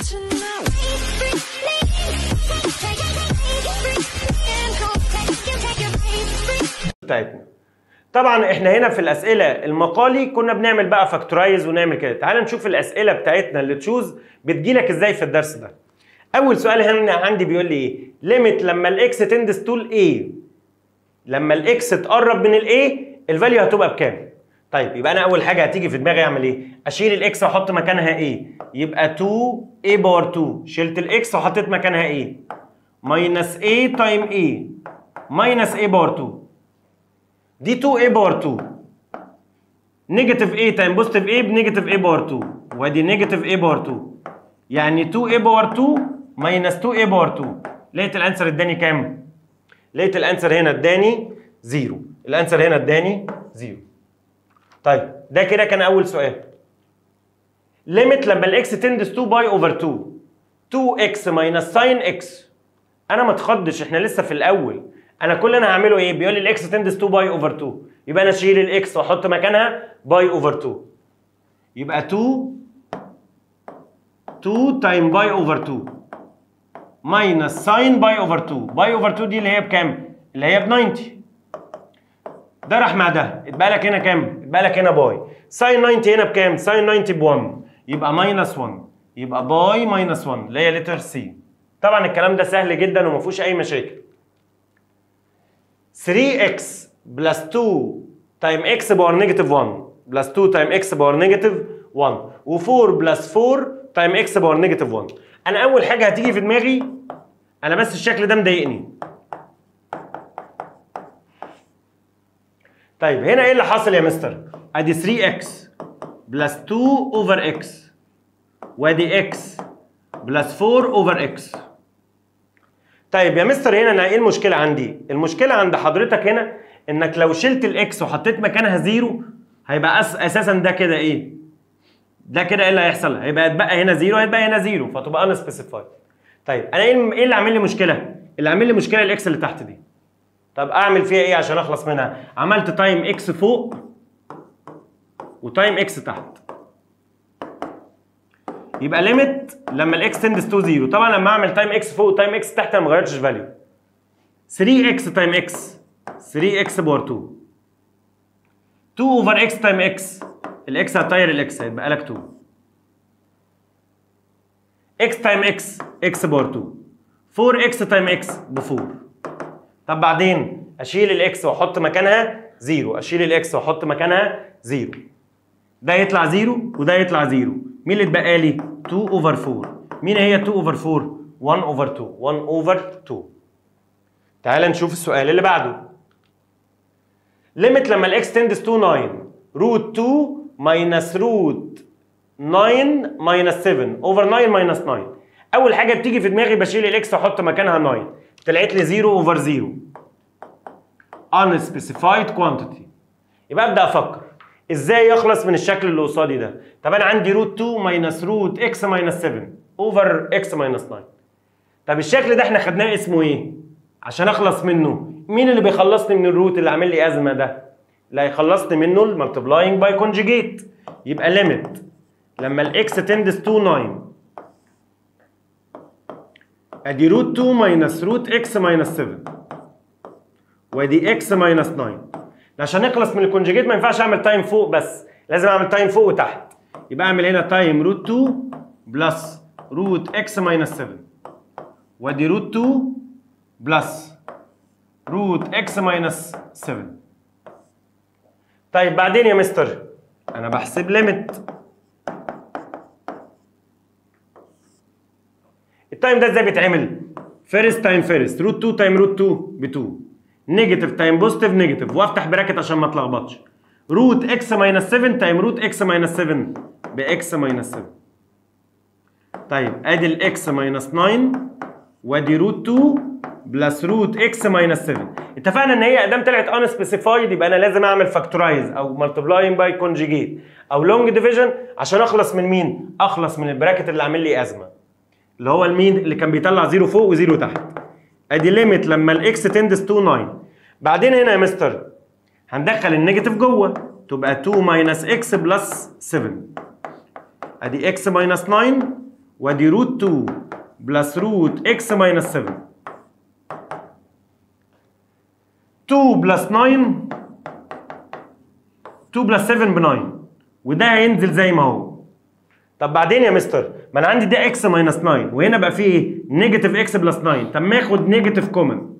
بتاعتنا طبعا احنا هنا في الاسئله المقالي كنا بنعمل بقى فاكتورايز ونعمل كده تعال نشوف الاسئله بتاعتنا اللي تشوز بتجيلك ازاي في الدرس ده اول سؤال هنا عندي بيقول لي ايه ليميت لما الاكس تندس تو الايه لما الاكس تقرب من الايه الفاليو هتبقى بكام طيب يبقى انا اول حاجه هتيجي في دماغي اعمل ايه اشيل الاكس واحط مكانها ايه يبقى 2 a باور 2 شلت الاكس وحطيت مكانها ايه ماينس a تايم a ماينس a باور 2 دي 2 a باور 2 نيجاتيف a تايم بوزيتيف a بنيجاتيف a باور 2 وادي نيجاتيف a باور 2 يعني 2 a باور 2 ماينس 2 a باور 2 لقيت الانسر اداني كام؟ لقيت الانسر هنا اداني زيرو الانسر هنا اداني زيرو طيب ده كده كان اول سؤال ليميت لما الاكس تندس 2 باي اوفر 2 2 اكس ماينس ساين اكس انا ما اتخضش احنا لسه في الاول انا كل اللي انا هعمله ايه بيقول لي الاكس تندس 2 باي اوفر 2 يبقى انا اشيل الاكس واحط مكانها باي اوفر 2 يبقى 2 2 تايم باي اوفر 2 ماينس ساين باي اوفر 2 باي اوفر 2 دي اللي هي بكام اللي هي ب 90 ده راح مع ده اتبقى لك هنا كام اتبقى لك هنا باي ساين 90 هنا بكام ساين 90 ب 1 يبقى ماينس 1 يبقى باي ماينس 1 اللي هي لتر سي طبعا الكلام ده سهل جدا وما فيهوش اي مشاكل 3x بلس 2 تايم x باور نيجاتيف 1 بلس 2 تايم x باور نيجاتيف 1 و4 بلس 4 تايم x باور نيجاتيف 1 انا اول حاجه هتيجي في دماغي انا بس الشكل ده مضايقني طيب هنا ايه اللي حاصل يا مستر ادي 3x بلس 2 اوفر x وادي x بلس 4 اوفر x طيب يا مستر هنا انا ايه المشكله عندي المشكله عند حضرتك هنا انك لو شلت الاكس وحطيت مكانها زيرو هيبقى أس اساسا ده كده ايه ده كده ايه اللي هيحصل هيبقى يتبقى هنا زيرو هيتبقى هنا زيرو فتبقى ان سبيسيفايد طيب انا ايه ايه اللي عامل لي مشكله اللي عامل لي مشكله الاكس اللي تحت دي طب اعمل فيها ايه عشان اخلص منها عملت تايم اكس فوق وتايم اكس تحت يبقى ليميت لما الاكس تندس تو زيرو طبعا لما اعمل تايم اكس فوق وتايم اكس تحت انا ما غيرتش فاليو 3 اكس تايم اكس 3 اكس باور 2 2 اوفر اكس تايم اكس الاكس هتطير الاكس هيبقى لك 2 اكس تايم اكس اكس باور 2 4 اكس تايم اكس ب 4 طب بعدين اشيل الاكس واحط مكانها زيرو اشيل الاكس واحط مكانها زيرو ده يطلع زيرو وده يطلع زيرو مين اللي اتبقى لي 2 اوفر 4 مين هي 2 اوفر 4 1 اوفر 2 1 اوفر 2 تعال نشوف السؤال اللي بعده ليميت لما الاكس تندس تو 9 روت 2 ماينس روت 9 ماينس 7 اوفر 9 ماينس 9 اول حاجه بتيجي في دماغي بشيل الاكس واحط مكانها 9 طلعت لي 0 اوفر 0 unspecified quantity يبقى ابدا افكر ازاي اخلص من الشكل اللي قصادي ده طب انا عندي روت 2 ماينس روت اكس ماينس 7 اوفر اكس ماينس 9 طب الشكل ده احنا خدناه اسمه ايه عشان اخلص منه مين اللي بيخلصني من الروت اللي عامل لي ازمه ده اللي هيخلصني منه الملتبلاينج باي كونجيجيت يبقى ليميت لما الاكس تندس تو 9 ادي روت 2 ماينس روت اكس ماينس 7 وادي اكس ماينس 9 عشان نخلص من الكونجيجيت ما ينفعش اعمل تايم فوق بس لازم اعمل تايم فوق وتحت يبقى اعمل هنا تايم روت 2 بلس روت اكس ماينس 7 وادي روت 2 بلس روت اكس ماينس 7 طيب بعدين يا مستر انا بحسب ليميت التايم ده ازاي بيتعمل فيرست تايم فيرست روت 2 تايم روت 2 ب 2 نيجاتيف تايم بوزيتيف نيجاتيف وافتح براكت عشان ما اتلخبطش روت اكس ماينس 7 تايم روت اكس ماينس 7 باكس ماينس 7 طيب ادي الاكس ماينس 9 وادي روت 2 بلس روت اكس ماينس 7 اتفقنا ان هي ادام طلعت ان سبيسيفايد يبقى انا لازم اعمل فاكتورايز او ملتبلاين باي كونجيجيت او لونج ديفيجن عشان اخلص من مين؟ اخلص من البراكت اللي عامل لي ازمه اللي هو المين اللي كان بيطلع زيرو فوق وزيرو تحت ادي ليميت لما الاكس تندس تو 9 بعدين هنا يا مستر هندخل النيجاتيف جوه تبقى 2 ماينس اكس بلس 7 ادي اكس ماينس 9 وادي روت 2 بلس روت اكس ماينس 7 2 بلس 9 2 بلس 7 ب 9 وده هينزل زي ما هو طب بعدين يا مستر ما انا عندي ده اكس ماينس 9 وهنا بقى فيه ايه؟ نيجاتيف اكس بلس 9 طب ما اخد نيجاتيف كومن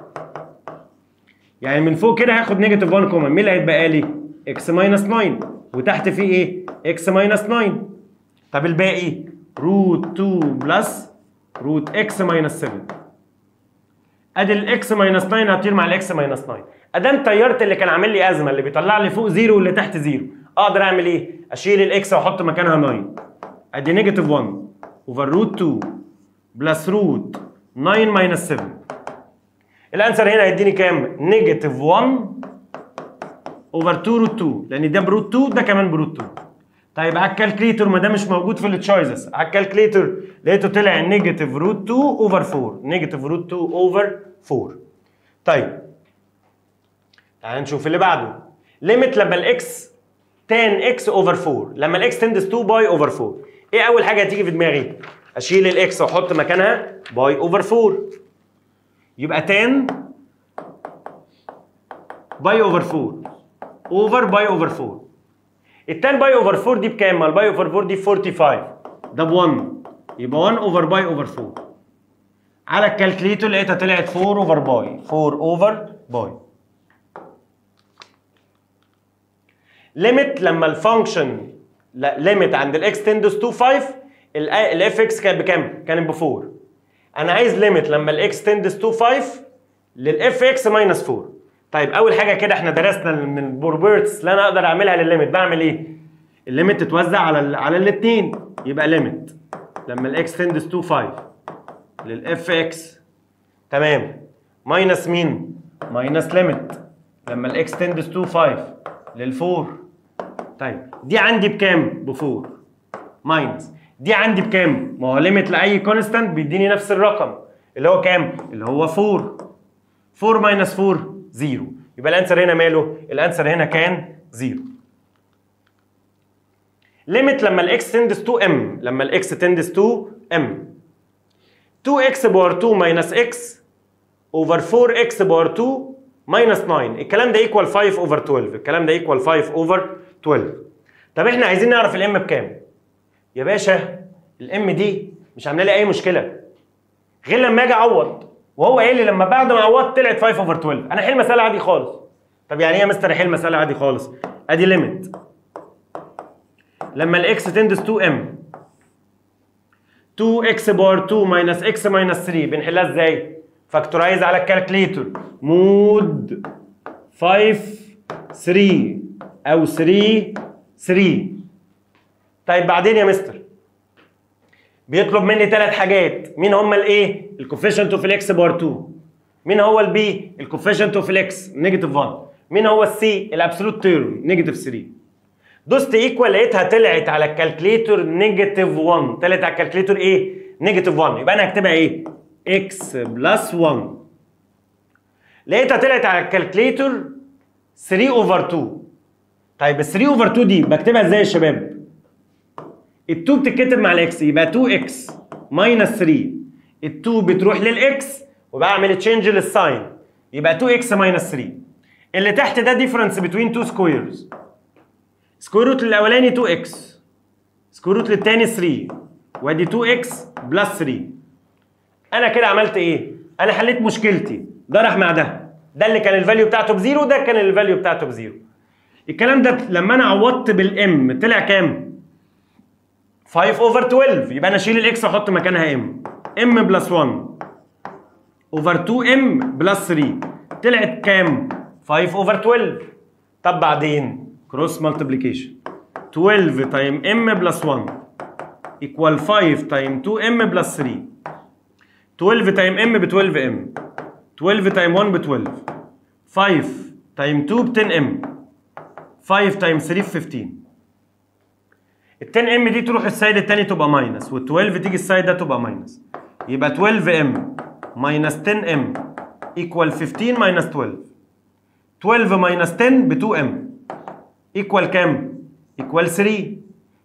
يعني من فوق كده هاخد نيجاتيف 1 كومن مين اللي هيتبقى لي؟ اكس ماينس 9 وتحت فيه ايه؟ اكس ماينس 9 طب الباقي روت 2 بلس روت اكس ماينس 7 ادي الاكس ماينس 9 هتطير مع الاكس ماينس 9 ادام طيرت اللي كان عامل لي ازمه اللي بيطلع لي فوق زيرو واللي تحت زيرو اقدر اعمل ايه؟ اشيل الاكس واحط مكانها 9 ادي نيجاتيف 1 اوفر روت 2 بلس روت 9 ماينس 7 الانسر هنا هيديني كام؟ نيجاتيف 1 اوفر 2 روت 2 لان ده بروت 2 ده كمان بروت 2 طيب على الكالكليتور ما ده مش موجود في التشويسز على الكالكليتور لقيته طلع نيجاتيف روت 2 اوفر 4 نيجاتيف روت 2 اوفر 4 طيب تعال نشوف اللي بعده ليميت لما الاكس تان اكس اوفر 4 لما الاكس تندس 2 باي اوفر 4 ايه اول حاجه هتيجي في دماغي اشيل الاكس واحط مكانها باي اوفر 4 يبقى تان باي اوفر 4 اوفر باي اوفر 4 التان باي اوفر 4 دي بكام؟ ما الباي اوفر 4 دي 45 ده ب 1 يبقى 1 اوفر باي اوفر 4 على الكالكليتور لقيتها طلعت 4 اوفر باي 4 اوفر باي ليميت لما الفانكشن ليميت عند الاكس تندس تو 5 الاف اكس كانت بكام؟ كانت ب 4 انا عايز ليميت لما الاكس تندس تو 5 للاف اكس ماينس 4 طيب اول حاجه كده احنا درسنا من البروبرتس اللي انا اقدر اعملها للليميت بعمل ايه؟ الليميت تتوزع على ال على الاثنين يبقى ليميت لما الاكس تندس تو 5 للاف اكس تمام ماينس مين؟ ماينس ليميت لما الاكس تندس تو 5 لل4 طيب دي عندي بكام؟ ب 4 ماينس دي عندي بكام؟ ما هو ليميت لاي كونستانت بيديني نفس الرقم اللي هو كام؟ اللي هو 4 4 ماينس 4 0 يبقى الانسر هنا ماله؟ الانسر هنا كان 0 ليميت لما الاكس تندس تو ام لما الاكس تندس تو ام 2 اكس باور 2 ماينس اكس اوفر 4 اكس باور 2 ماينس 9 الكلام ده ايكوال 5 اوفر 12 الكلام ده ايكوال 5 اوفر 12 طب احنا عايزين نعرف الام بكام يا باشا الام دي مش عامله لي اي مشكله غير لما اجي اعوض وهو قايل لي لما بعد ما عوضت طلعت 5 اوفر 12 انا حل مساله عادي خالص طب يعني ايه يا مستر حل مساله عادي خالص ادي ليميت لما الاكس تندس 2 ام 2 اكس باور 2 ماينس اكس ماينس 3 بنحلها ازاي فاكتورايز على الكالكليتور مود 5 3 او 3 3 طيب بعدين يا مستر بيطلب مني ثلاث حاجات مين هم الايه الكوفيشنت اوف الاكس باور 2 مين هو البي الكوفيشنت اوف الاكس نيجاتيف 1 مين هو السي الابسولوت تيرم نيجاتيف 3 دوست ايكوال لقيتها طلعت على الكالكليتور نيجاتيف 1 طلعت على الكالكليتور ايه نيجاتيف 1 يبقى انا هكتبها ايه اكس بلس 1 لقيتها طلعت على الكالكليتور 3 اوفر 2 طيب ال 3 اوفر 2 دي بكتبها ازاي يا شباب ال2 بتتكتب مع الاكس يبقى 2 اكس ماينس 3 ال2 بتروح للاكس وبعمل تشينج للساين يبقى 2 اكس ماينس 3 اللي تحت ده ديفرنس بين 2 سكويرز سكوير روت الاولاني 2 اكس سكوير روت للتاني 3 وادي 2 اكس بلس 3 انا كده عملت ايه انا حليت مشكلتي ده راح مع ده ده اللي كان الفاليو بتاعته بزيرو ده كان الفاليو بتاعته بزيرو الكلام ده لما انا عوضت بالام طلع كام 5 اوفر 12 يبقى انا اشيل الاكس واحط مكانها ام ام بلس 1 اوفر 2 ام بلس 3 طلعت كام 5 اوفر 12 طب بعدين كروس مالتيبليكيشن 12 تايم ام بلس 1 ايكوال 5 تايم 2 ام بلس 3 12 تايم ام ب 12 ام 12 تايم 1 ب 12 5 تايم 2 ب 10 ام 5 تايم 3 ب 15 ال 10 ام دي تروح السايد التاني تبقى ماينس وال 12 تيجي السايد ده تبقى ماينس يبقى 12 ام ماينس 10 ام ايكوال 15 ماينس 12 12 ماينس 10 ب 2 ام ايكوال كام؟ ايكوال 3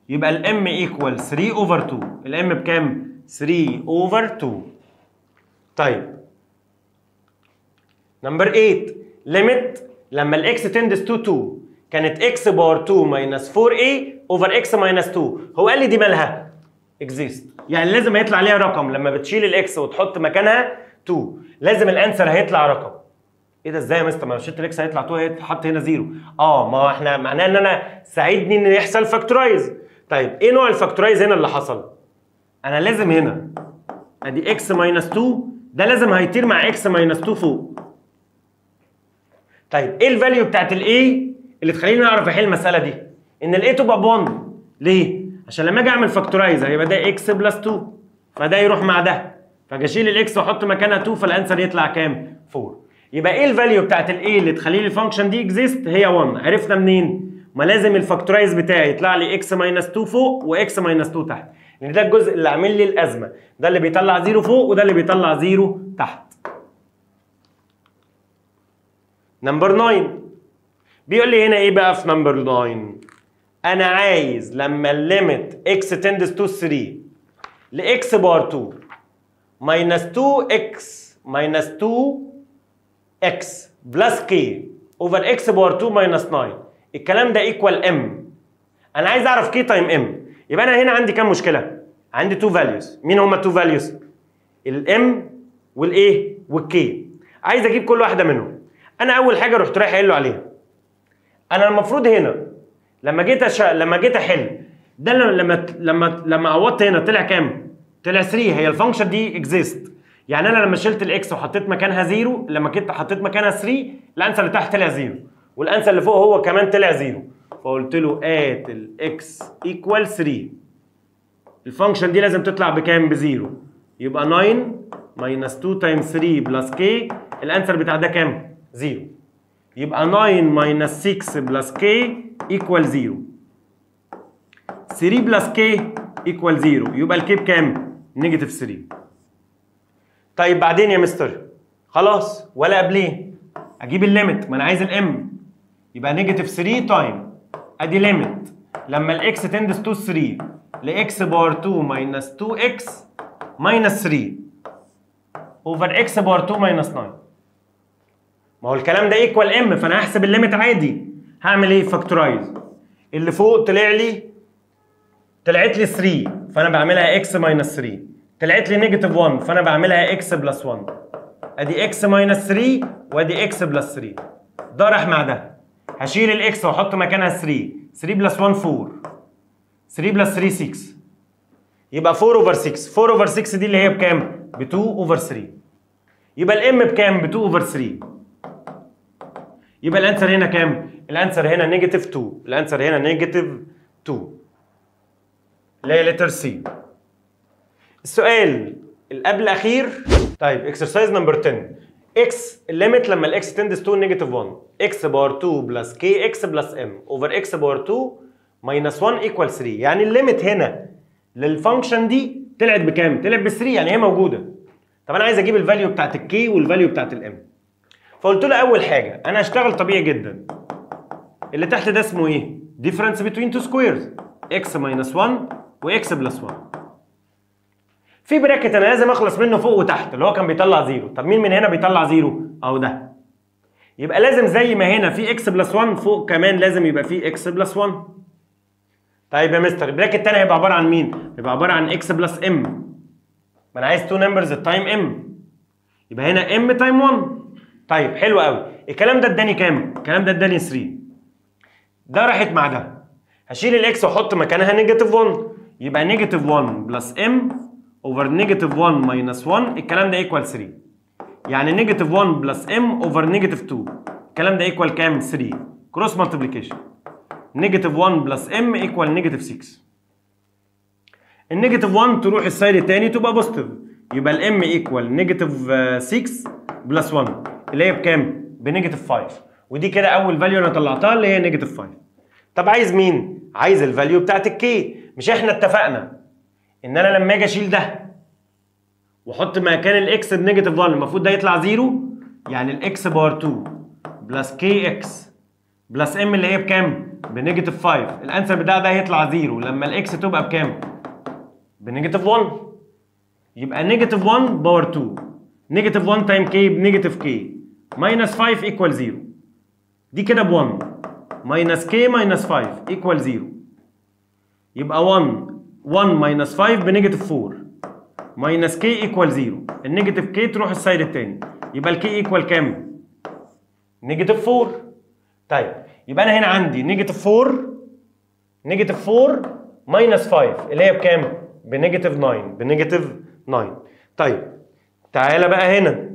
يبقى الام ايكوال 3 اوفر 2 الام بكام 3 اوفر 2 طيب نمبر 8 ليميت لما الاكس تندس تو 2 كانت اكس باور 2 ماينس 4a اوفر اكس ماينس 2 هو قال لي دي مالها اكزيست يعني لازم هيطلع عليها رقم لما بتشيل الاكس وتحط مكانها 2 لازم الانسر هيطلع رقم ايه ده ازاي يا مستر ما لو شلت الاكس هيطلع 2 هيتحط هنا زيرو اه ما هو احنا معناه ان انا ساعدني ان يحصل فاكتورايز طيب ايه نوع الفاكتورايز هنا اللي حصل انا لازم هنا ادي اكس ماينس 2 ده لازم هيطير مع اكس ماينس 2 فوق طيب ايه الفاليو بتاعت الاي اللي تخليني اعرف احل المساله دي ان الاي تبقى ب 1 ليه عشان لما اجي اعمل فاكتورايز هيبقى ده اكس بلس 2 فده يروح مع ده فاجي اشيل الاكس واحط مكانها 2 فالانسر يطلع كام 4 يبقى ايه الفاليو بتاعت الاي اللي تخلي لي الفانكشن دي اكزيست هي 1 عرفنا منين ما لازم الفاكتورايز بتاعي يطلع لي اكس ماينس 2 فوق واكس ماينس 2 تحت لان ده الجزء اللي عامل لي الازمه ده اللي بيطلع زيرو فوق وده اللي بيطلع زيرو تحت نمبر 9 بيقول لي هنا ايه بقى في نمبر 9 انا عايز لما الليميت اكس تندس تو 3 لاكس بار 2 ماينس 2 اكس ماينس 2 اكس بلس كي اوفر اكس بار 2 ماينس 9 الكلام ده ايكوال ام انا عايز اعرف كي تايم ام يبقى انا هنا عندي كام مشكله عندي تو فاليوز مين هما التو فاليوز الام والايه والكي عايز اجيب كل واحده منهم انا اول حاجه رحت رايح قايل له عليها انا المفروض هنا لما جيت أش... لما جيت احل ده لما لما لما عوضت هنا طلع كام طلع 3 هي الفانكشن دي اكزيست يعني انا لما شلت الاكس وحطيت مكانها زيرو لما جيت حطيت مكانها 3 الانسر اللي تحت طلع زيرو والانسر اللي فوق هو كمان طلع زيرو فقلت له ات الاكس ايكوال 3 الفانكشن دي لازم تطلع بكام بزيرو يبقى 9 ماينس 2 تايمز 3 بلس كي الانسر بتاع ده كام زيرو يبقى 9 ماينس 6 بلس كي ايكوال زيرو 3 بلس كي ايكوال زيرو يبقى الكي بكام نيجاتيف 3 طيب بعدين يا مستر خلاص ولا قبليه اجيب الليميت ما انا عايز الام يبقى نيجاتيف 3 تايم ادي ليميت لما الاكس تندس تو 3 لاكس باور 2 ماينس 2 اكس ماينس 3 اوفر اكس باور 2 ماينس 9 ما هو الكلام ده ايكوال ام فانا هحسب الليميت عادي هعمل ايه فاكتورايز اللي فوق طلع لي طلعت لي 3 فانا بعملها اكس ماينس 3 طلعت لي نيجاتيف 1 فانا بعملها اكس بلس 1 ادي اكس ماينس 3 وادي اكس بلس 3 ده راح مع ده هشيل الاكس واحط مكانها 3 3 بلس 1 4 3 بلس 3 6 يبقى 4 اوفر 6 4 اوفر 6 دي اللي هي بكام ب 2 اوفر 3 يبقى الام بكام ب 2 اوفر 3 يبقى الانسر هنا كام الانسر هنا نيجاتيف 2 الانسر هنا نيجاتيف 2 اللي هي لتر سي السؤال اللي قبل الاخير طيب اكسرسايز نمبر 10 اكس الليميت لما الاكس تندس تو نيجاتيف 1 اكس باور 2 بلس كي اكس بلس ام اوفر اكس باور 2 ماينس 1 ايكوال 3 يعني الليميت هنا للفانكشن دي طلعت بكام؟ طلعت ب 3 يعني هي موجوده طب انا عايز اجيب الفاليو بتاعت الكي والفاليو بتاعت الام فقلت له اول حاجه انا هشتغل طبيعي جدا اللي تحت ده اسمه ايه؟ difference between two squares x minus 1 و x plus 1 في براكت انا لازم اخلص منه فوق وتحت اللي هو كان بيطلع زيرو طب مين من هنا بيطلع زيرو اهو ده يبقى لازم زي ما هنا في x بلس 1 فوق كمان لازم يبقى في x بلس 1 طيب يا مستر البراكت التاني هيبقى عباره عن مين هيبقى عباره عن x بلس m ما انا عايز تو نمبرز التايم m يبقى هنا m تايم 1 طيب حلو قوي الكلام ده اداني كام الكلام ده اداني 3 ده راحت مع ده هشيل الاكس واحط مكانها نيجاتيف 1 يبقى نيجاتيف 1 بلس ام اوفر نيجاتيف 1 ماينس 1 الكلام ده ايكوال 3 يعني نيجاتيف 1 بلس ام اوفر نيجاتيف 2 الكلام ده ايكوال كام 3 كروس مالتيبليكيشن نيجاتيف 1 بلس ام ايكوال نيجاتيف 6 النيجاتيف 1 تروح السايد الثاني تبقى بوزيتيف يبقى الام ايكوال نيجاتيف 6 بلس 1 اللي هي بكام بنيجاتيف 5 ودي كده اول فاليو انا طلعتها اللي هي نيجاتيف 5 طب عايز مين عايز الفاليو بتاعت الكي مش احنا اتفقنا ان انا لما اجي اشيل ده واحط مكان الاكس بنيجاتيف 1 المفروض ده يطلع زيرو يعني الاكس باور 2 بلس كي اكس بلس ام اللي هي بكام بنيجاتيف 5 الانسر بتاع ده هيطلع زيرو لما الاكس تبقى بكام بنيجاتيف 1 يبقى نيجاتيف 1 باور 2 نيجاتيف 1 تايم كي بنيجاتيف كي ماينس 5 ايكوال 0 دي كده ب 1 ماينس كي ماينس 5 ايكوال 0 يبقى 1 1 ماينس 5 بنيجاتيف 4 ماينس كي ايكوال 0 النيجاتيف كي تروح السايد التاني يبقى الكي ايكوال كام؟ نيجاتيف 4 طيب يبقى انا هنا عندي نيجاتيف 4 نيجاتيف 4 ماينس 5 اللي هي بكام؟ بنيجاتيف 9 بنيجاتيف 9 طيب تعالى بقى هنا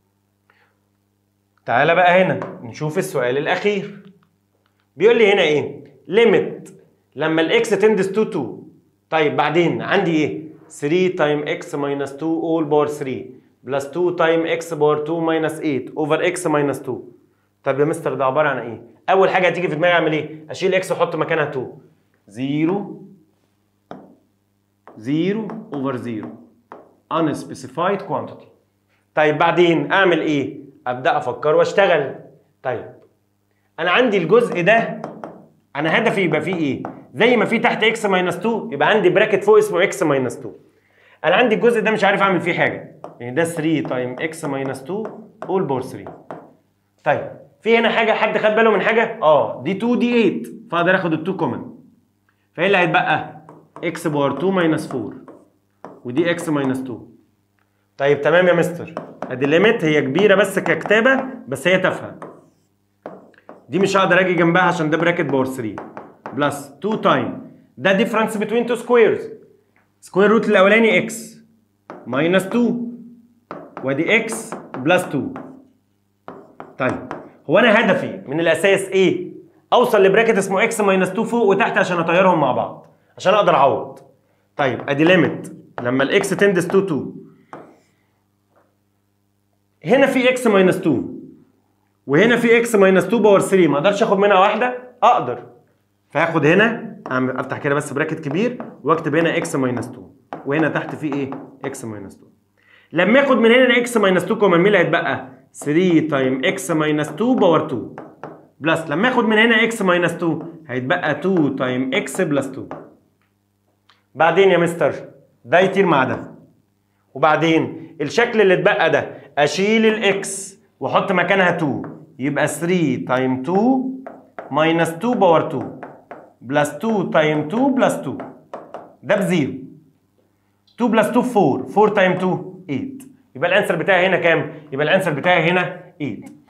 تعالى بقى هنا نشوف السؤال الاخير بيقول لي هنا ايه؟ ليميت لما الاكس تندس تو 2 طيب بعدين عندي ايه؟ 3 تايم اكس ماينس 2 اول باور 3 بلس 2 تايم اكس باور 2 ماينس 8 اوفر اكس ماينس 2 طب يا مستر ده عباره عن ايه؟ اول حاجه هتيجي في دماغي اعمل ايه؟ اشيل اكس واحط مكانها 2 0 0 اوفر 0 unspecified quantity طيب بعدين اعمل ايه؟ ابدا افكر واشتغل طيب انا عندي الجزء ده انا هدفي يبقى فيه ايه؟ زي ما في تحت اكس ماينس 2 يبقى عندي براكت فوق اسمه اكس ماينس 2 انا عندي الجزء ده مش عارف اعمل فيه حاجه يعني ده 3 تايم اكس ماينس 2 اول باور 3 طيب في هنا حاجه حد خد باله من حاجه؟ اه دي 2 دي 8 فاقدر اخد ال 2 كومن فايه اللي هيتبقى؟ اكس باور 2 ماينس 4 ودي اكس ماينس 2 طيب تمام يا مستر ادي الليميت هي كبيره بس ككتابه بس هي تافهه دي مش هقدر اجي جنبها عشان ده براكت باور 3 بلس 2 تايم ده ديفرنس بين تو سكويرز سكوير روت الاولاني اكس ماينس 2 وادي اكس بلس 2 طيب هو انا هدفي من الاساس ايه؟ اوصل لبراكت اسمه اكس ماينس 2 فوق وتحت عشان اطيرهم مع بعض عشان اقدر اعوض طيب ادي ليميت لما الاكس تندس تو 2 هنا في اكس ماينس 2 وهنا في اكس ماينس 2 باور 3 ما اقدرش اخد منها واحده اقدر فهاخد هنا اعمل افتح كده بس براكت كبير واكتب هنا اكس ماينس 2 وهنا تحت في ايه اكس ماينس 2 لما اخد من هنا اكس ماينس 2 كومن مين اللي هيتبقى 3 تايم اكس ماينس 2 باور 2 بلس لما اخد من هنا اكس ماينس 2 هيتبقى 2 تايم اكس بلس 2 بعدين يا مستر ده يطير مع ده وبعدين الشكل اللي اتبقى ده اشيل الاكس واحط مكانها 2 يبقى 3 تايم 2 ماينس 2 باور 2 بلس 2 تايم 2 بلس 2 ده بزيرو 2 بلس 2 4 4 تايم 2 8 يبقى الانسر بتاعي هنا كام؟ يبقى الانسر بتاعي هنا 8